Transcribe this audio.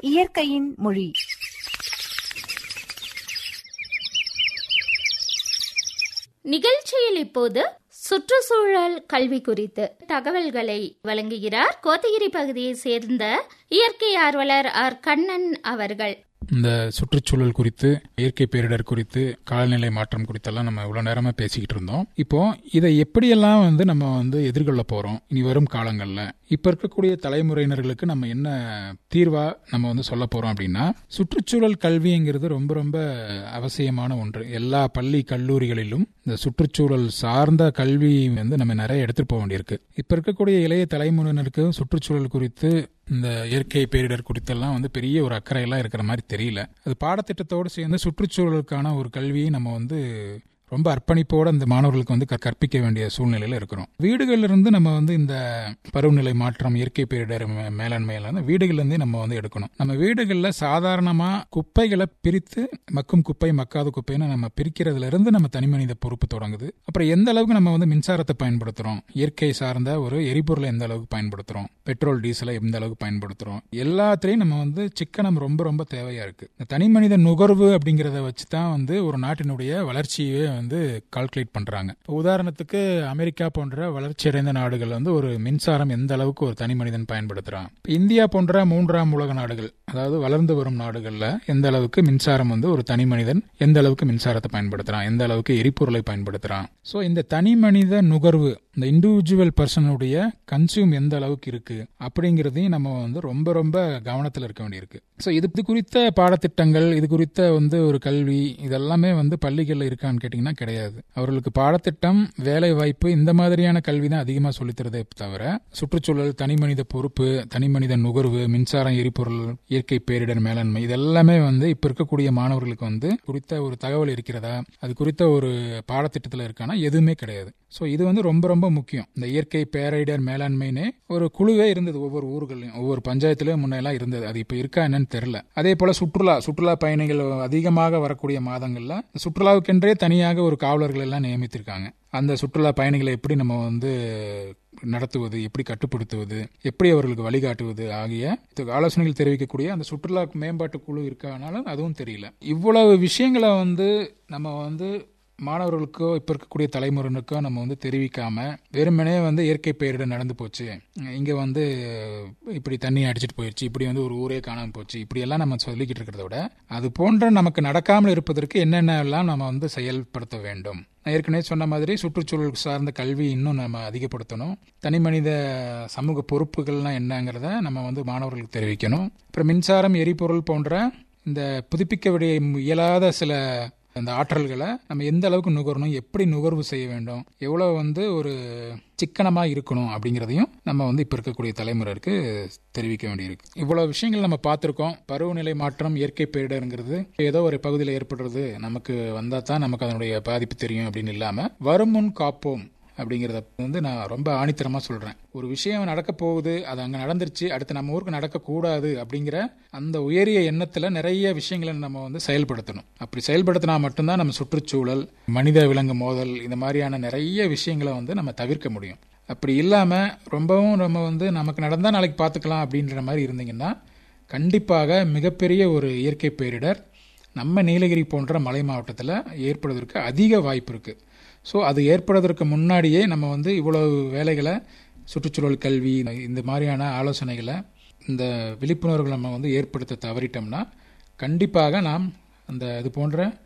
இயற்கையின் மொழி நிகழ்ச்சியில் இப்போது சுற்றுச்சூழல் கல்வி குறித்து தகவல்களை வழங்குகிறார் கோத்தகிரி பகுதியை சேர்ந்த இயற்கை ஆர்வலர் ஆர் கண்ணன் அவர்கள் இந்த சுற்றுச்சூழல் குறித்து இயற்கை பேரிடர் குறித்து காலநிலை மாற்றம் குறித்தெல்லாம் நம்ம இவ்வளவு நேரமா பேசிக்கிட்டு இருந்தோம் இப்போ இதை எப்படியெல்லாம் வந்து நம்ம வந்து எதிர்கொள்ள போறோம் இனி வரும் காலங்கள்ல இப்ப இருக்கக்கூடிய தலைமுறையினர்களுக்கு நம்ம என்ன தீர்வா நம்ம வந்து சொல்ல போறோம் அப்படின்னா சுற்றுச்சூழல் கல்விங்கிறது ரொம்ப ரொம்ப அவசியமான ஒன்று எல்லா பள்ளி கல்லூரிகளிலும் இந்த சுற்றுச்சூழல் சார்ந்த கல்வி வந்து நம்ம நிறைய எடுத்துட்டு போக வேண்டியிருக்கு இப்ப இருக்கக்கூடிய இளைய தலைமுறையினருக்கு சுற்றுச்சூழல் குறித்து இந்த இயற்கை பேரிடர் குறித்தெல்லாம் வந்து பெரிய ஒரு அக்கறையெல்லாம் இருக்கிற மாதிரி தெரியல அது பாடத்திட்டத்தோடு சேர்ந்து சுற்றுச்சூழலுக்கான ஒரு கல்வியை நம்ம வந்து ரொம்ப அர்ப்பணிப்போட இந்த மாணவர்களுக்கு வந்து க- கற்பிக்க வேண்டிய சூழ்நிலையில இருக்கிறோம் வீடுகள்ல இருந்து நம்ம வந்து இந்த பருவநிலை மாற்றம் இயற்கை பேரிடர் மே- மேலாண்மையில வந்து வீடுகள்ல இருந்தே நம்ம வந்து எடுக்கணும் நம்ம வீடுகள்ல சாதாரணமா குப்பைகளை பிரித்து மக்கும் குப்பை மக்காத குப்பைன்னு நம்ம பிரிக்கிறதுல இருந்து நம்ம தனி மனித பொறுப்பு தொடங்குது அப்புறம் எந்த அளவுக்கு நம்ம வந்து மின்சாரத்தை பயன்படுத்துறோம் இயற்கை சார்ந்த ஒரு எரிபொருளை எந்த அளவுக்கு பயன்படுத்துறோம் பெட்ரோல் டீசலை எந்த அளவுக்கு பயன்படுத்துறோம் எல்லாத்துலயும் நம்ம வந்து சிக்கனம் ரொம்ப ரொம்ப தேவையா இருக்கு இந்த தனி மனித நுகர்வு அப்படிங்கறத வச்சு தான் வந்து ஒரு நாட்டினுடைய வளர்ச்சியே வந்து கால்குலேட் பண்றாங்க இப்ப உதாரணத்துக்கு அமெரிக்கா போன்ற வளர்ச்சியடைந்த நாடுகள் வந்து ஒரு மின்சாரம் எந்த அளவுக்கு ஒரு தனி மனிதன் பயன்படுத்துறான் இப்ப இந்தியா போன்ற மூன்றாம் உலக நாடுகள் அதாவது வளர்ந்து வரும் நாடுகள்ல எந்த அளவுக்கு மின்சாரம் வந்து ஒரு தனி மனிதன் எந்த அளவுக்கு மின்சாரத்தை பயன்படுத்துறான் எந்த அளவுக்கு எரிபொருளை பயன்படுத்துறான் சோ இந்த தனி மனித நுகர்வு இந்த இண்டிவிஜுவல் பர்சனுடைய கன்சியூம் எந்த அளவுக்கு இருக்கு அப்படிங்கறதையும் நம்ம வந்து ரொம்ப ரொம்ப கவனத்துல இருக்க வேண்டியிருக்கு சோ இது இது குறித்த பாடத்திட்டங்கள் இது குறித்த வந்து ஒரு கல்வி இதெல்லாமே வந்து பள்ளிகள்ல இருக்கான்னு கேட்டீங்கன்னா கிடையாது அவர்களுக்கு பாடத்திட்டம் வேலை வாய்ப்பு இந்த மாதிரியான கல்வி தான் அதிகமா சொல்லித்தரதே தவிர சுற்றுச்சூழல் தனி மனித பொறுப்பு தனி மனித நுகர்வு மின்சாரம் எரிபொருள் இயற்கை பேரிடர் மேலாண்மை இதெல்லாமே வந்து இப்ப இருக்கக்கூடிய மாணவர்களுக்கு வந்து குறித்த ஒரு தகவல் இருக்கிறதா அது குறித்த ஒரு பாடத்திட்டத்துல இருக்கானா எதுவுமே கிடையாது சோ இது வந்து ரொம்ப ரொம்ப முக்கியம் இந்த இயற்கை பேரிடர் மேலாண்மைன்னு ஒரு குழுவே இருந்தது ஒவ்வொரு ஊர்களையும் ஒவ்வொரு பஞ்சாயத்துலயும் முன்னெல்லாம் இருந்தது அது இப்ப இருக்கா என்னன்னு தெரியல அதே போல சுற்றுலா சுற்றுலா பயணிகள் அதிகமாக வரக்கூடிய மாதங்கள்ல சுற்றுலாவுக்கென்றே தனியாக ஒரு காவலர்கள் எல்லாம் நியமித்திருக்காங்க அந்த சுற்றுலா பயணிகளை எப்படி நம்ம வந்து நடத்துவது எப்படி கட்டுப்படுத்துவது எப்படி அவர்களுக்கு வழிகாட்டுவது ஆகிய இதுக்கு ஆலோசனைகள் தெரிவிக்கக்கூடிய அந்த சுற்றுலா மேம்பாட்டு குழு இருக்கானாலும் அதுவும் தெரியல இவ்வளவு விஷயங்களை வந்து நம்ம வந்து மாணவர்களுக்கோ இப்ப இருக்கக்கூடிய தலைமுறையினருக்கோ நம்ம வந்து தெரிவிக்காம வெறுமனே வந்து இயற்கை பேரிடர் நடந்து போச்சு இங்க வந்து இப்படி தண்ணி அடிச்சிட்டு போயிடுச்சு இப்படி வந்து ஒரு ஊரே காணாம போச்சு இப்படி எல்லாம் நம்ம சொல்லிக்கிட்டு இருக்கிறத விட அது போன்ற நமக்கு நடக்காமல் இருப்பதற்கு என்னென்ன எல்லாம் நம்ம வந்து செயல்படுத்த வேண்டும் நான் ஏற்கனவே சொன்ன மாதிரி சுற்றுச்சூழல் சார்ந்த கல்வி இன்னும் நம்ம அதிகப்படுத்தணும் தனி மனித சமூக பொறுப்புகள்லாம் என்னங்கிறத நம்ம வந்து மாணவர்களுக்கு தெரிவிக்கணும் அப்புறம் மின்சாரம் எரிபொருள் போன்ற இந்த புதுப்பிக்க விட இயலாத சில அந்த ஆற்றல்களை நம்ம எந்த அளவுக்கு நுகரணும் எப்படி நுகர்வு செய்ய வேண்டும் எவ்வளவு வந்து ஒரு சிக்கனமா இருக்கணும் அப்படிங்கிறதையும் நம்ம வந்து இப்ப இருக்கக்கூடிய தலைமுறைக்கு தெரிவிக்க வேண்டியிருக்கு இவ்வளவு விஷயங்கள் நம்ம பார்த்திருக்கோம் பருவநிலை மாற்றம் இயற்கை பேரிடருங்கிறது ஏதோ ஒரு பகுதியில் ஏற்படுறது நமக்கு வந்தா தான் நமக்கு அதனுடைய பாதிப்பு தெரியும் அப்படின்னு இல்லாம வரும் முன் காப்போம் அப்படிங்கிறத வந்து நான் ரொம்ப ஆணித்தரமா சொல்றேன் ஒரு விஷயம் நடக்க போகுது அது அங்க நடந்துருச்சு அடுத்து நம்ம ஊருக்கு நடக்கக்கூடாது அப்படிங்கிற அந்த உயரிய எண்ணத்துல நிறைய விஷயங்களை நம்ம வந்து செயல்படுத்தணும் அப்படி செயல்படுத்தினா மட்டும்தான் நம்ம சுற்றுச்சூழல் மனித விலங்கு மோதல் இந்த மாதிரியான நிறைய விஷயங்களை வந்து நம்ம தவிர்க்க முடியும் அப்படி இல்லாம ரொம்பவும் நம்ம வந்து நமக்கு நடந்தா நாளைக்கு பார்த்துக்கலாம் அப்படின்ற மாதிரி இருந்தீங்கன்னா கண்டிப்பாக மிகப்பெரிய ஒரு இயற்கை பேரிடர் நம்ம நீலகிரி போன்ற மலை மாவட்டத்தில் ஏற்படுவதற்கு அதிக வாய்ப்பு இருக்கு ஸோ அது ஏற்படுவதற்கு முன்னாடியே நம்ம வந்து இவ்வளவு வேலைகளை சுற்றுச்சூழல் கல்வி இந்த மாதிரியான ஆலோசனைகளை இந்த விழிப்புணர்வுகளை நம்ம வந்து ஏற்படுத்த தவறிட்டோம்னா கண்டிப்பாக நாம் அந்த இது போன்ற